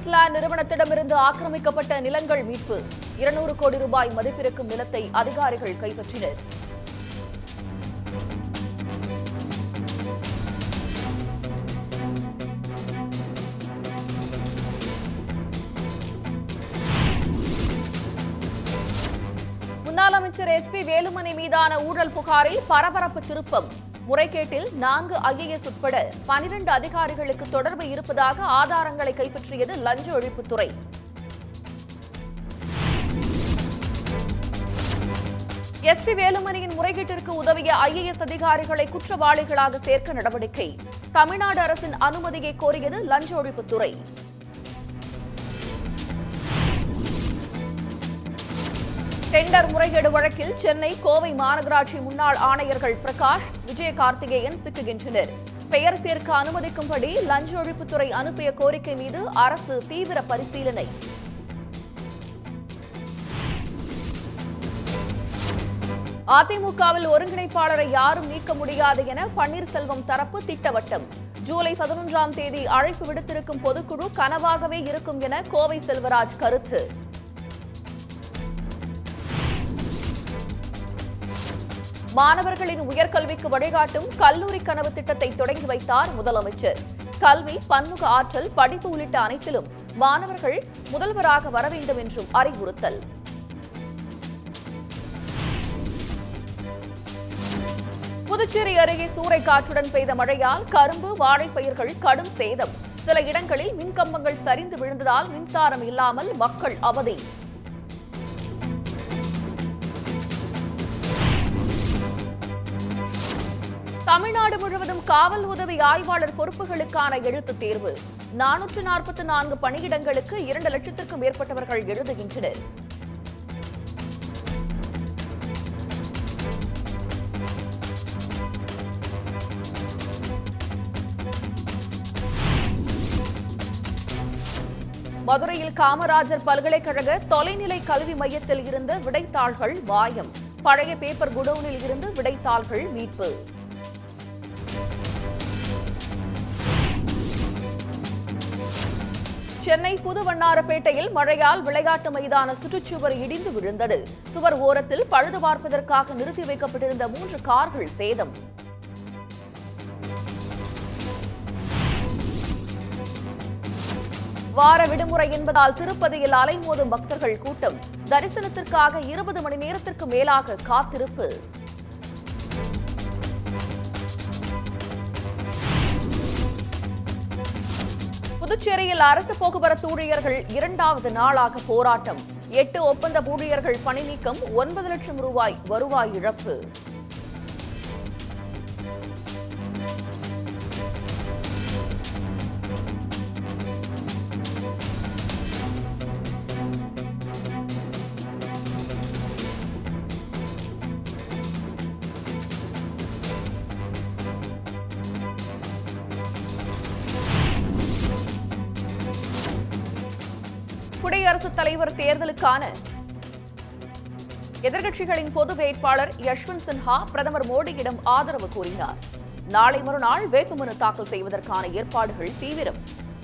Queensland நிறுவனத்திடமிருந்து ஆக்கிரமிக்கப்பட்ட நிலங்கள் மீட்பு இருநூறு கோடி ரூபாய் மதிப்பிருக்கும் நிலத்தை அதிகாரிகள் கைப்பற்றினர் முன்னாள் அமைச்சர் எஸ் பி வேலுமணி மீதான ஊழல் புகாரில் பரபரப்பு திருப்பம் முறைகேட்டில் நான்கு ஐஏஎஸ் உட்பட பனிரெண்டு அதிகாரிகளுக்கு தொடர்பு இருப்பதாக ஆதாரங்களை கைப்பற்றியது லஞ்ச ஒழிப்புத்துறை எஸ்பி வேலுமணியின் முறைகேட்டிற்கு உதவிய ஐஏஎஸ் அதிகாரிகளை குற்றவாளிகளாக சேர்க்க நடவடிக்கை தமிழ்நாடு அரசின் அனுமதியை கோரியது லஞ்ச ஒழிப்புத்துறை டெண்டர் முறைகேடு வழக்கில் சென்னை கோவை மாநகராட்சி முன்னாள் ஆணையர்கள் பிரகாஷ் விஜய கார்த்திகேயன் சிக்குகின்றனர் பெயர் சேர்க்க அனுமதிக்கும்படி லஞ்ச ஒழிப்புத்துறை அனுப்பிய கோரிக்கை மீது அரசு தீவிர பரிசீலனை அதிமுகவில் ஒருங்கிணைப்பாளரை யாரும் நீக்க முடியாது என பன்னீர்செல்வம் தரப்பு திட்டவட்டம் ஜூலை பதினொன்றாம் தேதி அழைப்பு விடுத்திருக்கும் பொதுக்குழு கனவாகவே இருக்கும் என கோவை செல்வராஜ் கருத்து மாணவர்களின் உயர்கல்விக்கு வழிகாட்டும் கல்லூரி கனவு திட்டத்தை தொடங்கி வைத்தார் முதலமைச்சர் கல்வி பன்முக ஆற்றல் படிப்பு உள்ளிட்ட அனைத்திலும் மாணவர்கள் முதல்வராக வர வேண்டும் என்றும் அறிவுறுத்தல் புதுச்சேரி அருகே சூறைக்காற்றுடன் பெய்த மழையால் கரும்பு வாழைப்பயிர்கள் கடும் சேதம் சில இடங்களில் மின்கம்பங்கள் சரிந்து விழுந்ததால் மின்சாரம் இல்லாமல் மக்கள் அவதி தமிழ்நாடு முழுவதும் காவல் உதவி ஆய்வாளர் பொறுப்புகளுக்கான எழுத்துத் தேர்வு நானூற்று நாற்பத்தி நான்கு பணியிடங்களுக்கு இரண்டு லட்சத்திற்கும் மேற்பட்டவர்கள் எழுதுகின்றனர் மதுரையில் காமராஜர் பல்கலைக்கழக தொலைநிலை கல்வி மையத்தில் இருந்த விடைத்தாள்கள் மாயம் பழைய பேப்பர் குடோனில் இருந்து விடைத்தாள்கள் மீட்பு சென்னை புதுவண்ணாரப்பேட்டையில் மழையால் விளையாட்டு மைதான சுற்றுச்சுவர் இடிந்து விழுந்தது சுவர் ஓரத்தில் பழுது பார்ப்பதற்காக நிறுத்தி வைக்கப்பட்டிருந்த மூன்று கார்கள் சேதம் வார விடுமுறை என்பதால் திருப்பதியில் அலைமோதும் பக்தர்கள் கூட்டம் தரிசனத்திற்காக இருபது மணி நேரத்திற்கு மேலாக காத்திருப்பு புதுச்சேரியில் அரசு போக்குவரத்து ஊழியர்கள் இரண்டாவது நாளாக போராட்டம் எட்டு ஒப்பந்த ஊழியர்கள் பணி நீக்கம் ஒன்பது லட்சம் ரூபாய் வருவாய் இழப்பு குடியரசுத் தலைவர் தேர்தலுக்கான எதிர்க்கட்சிகளின் பொது வேட்பாளர் யஷ்வந்த் சின்ஹா பிரதமர் மோடியிடம் ஆதரவு கூறினார் நாளை மறுநாள் வேட்புமனு தாக்கல் செய்வதற்கான ஏற்பாடுகள் தீவிரம்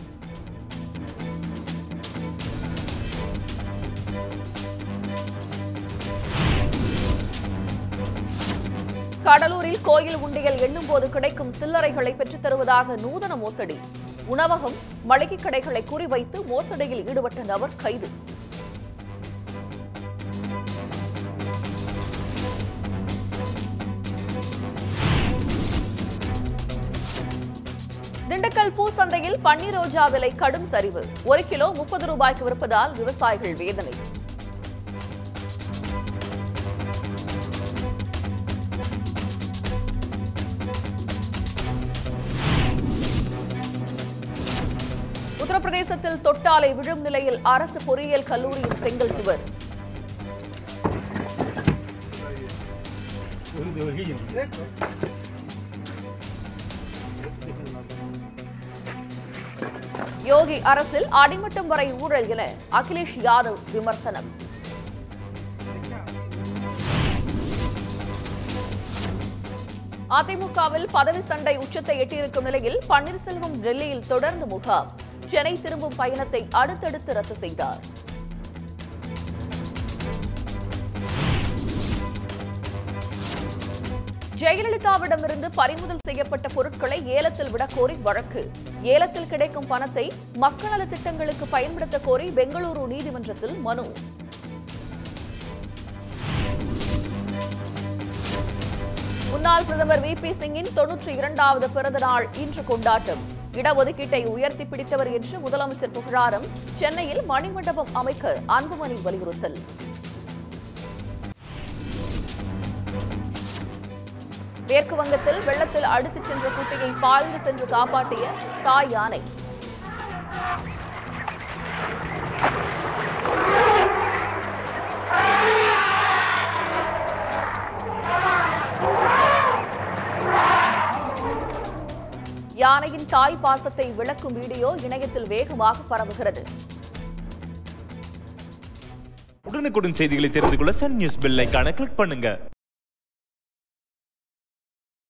கடலூரில் கோயில் உண்டியல் எண்ணும் போது கிடைக்கும் சில்லறைகளை பெற்றுத் தருவதாக நூதன மோசடி உணவகம் மளிகை கடைகளை குறிவைத்து மோசடியில் ஈடுபட்ட நபர் கைது திண்டுக்கல் பூ சந்தையில் பன்னீர் ரோஜா விலை கடும் சரிவு ஒரு கிலோ முப்பது ரூபாய்க்கு விற்பதால் விவசாயிகள் வேதனை உத்தரப்பிரதேசத்தில் தொட்டாலை விழும் நிலையில் அரசு பொறியியல் கல்லூரியின் செங்கல் சுவர் யோகி அரசில் அடிமட்டம் வரை ஊழல் என அகிலேஷ் யாதவ் விமர்சனம் அதிமுகவில் பதவி சண்டை உச்சத்தை எட்டியிருக்கும் நிலையில் பன்னீர்செல்வம் டெல்லியில் தொடர்ந்து முகாம் சென்னை திரும்பும் பயணத்தை அடுத்தடுத்து ரத்து செய்தார் ஜெயலலிதாவிடமிருந்து பறிமுதல் செய்யப்பட்ட பொருட்களை ஏலத்தில் விடக் கோரி வழக்கு ஏலத்தில் கிடைக்கும் பணத்தை மக்கள் நலத் திட்டங்களுக்கு பயன்படுத்த கோரி பெங்களூரு நீதிமன்றத்தில் மனு முன்னாள் பிரதமர் வி பி சிங்கின் தொன்னூற்றி இரண்டாவது பிறந்த நாள் இன்று கொண்டாட்டம் இடஒதுக்கீட்டை உயர்த்தி பிடித்தவர் என்று முதலமைச்சர் புகழாரம் சென்னையில் மணிமண்டபம் அமைக்க அன்புமணி வலியுறுத்தல் மேற்கு வங்கத்தில் வெள்ளத்தில் அடித்துச் சென்ற குட்டியை பாய்ந்து சென்று காப்பாற்றிய தாய் யானை யானையின் தாய் பாசத்தை விளக்கும் வீடியோ இணையத்தில் வேகமாக பரவுகிறது உடனுக்குடன் செய்திகளை தெரிந்து கொள்ள சன் நியூஸ் பெல் ஐகானை கிளிக் பண்ணுங்க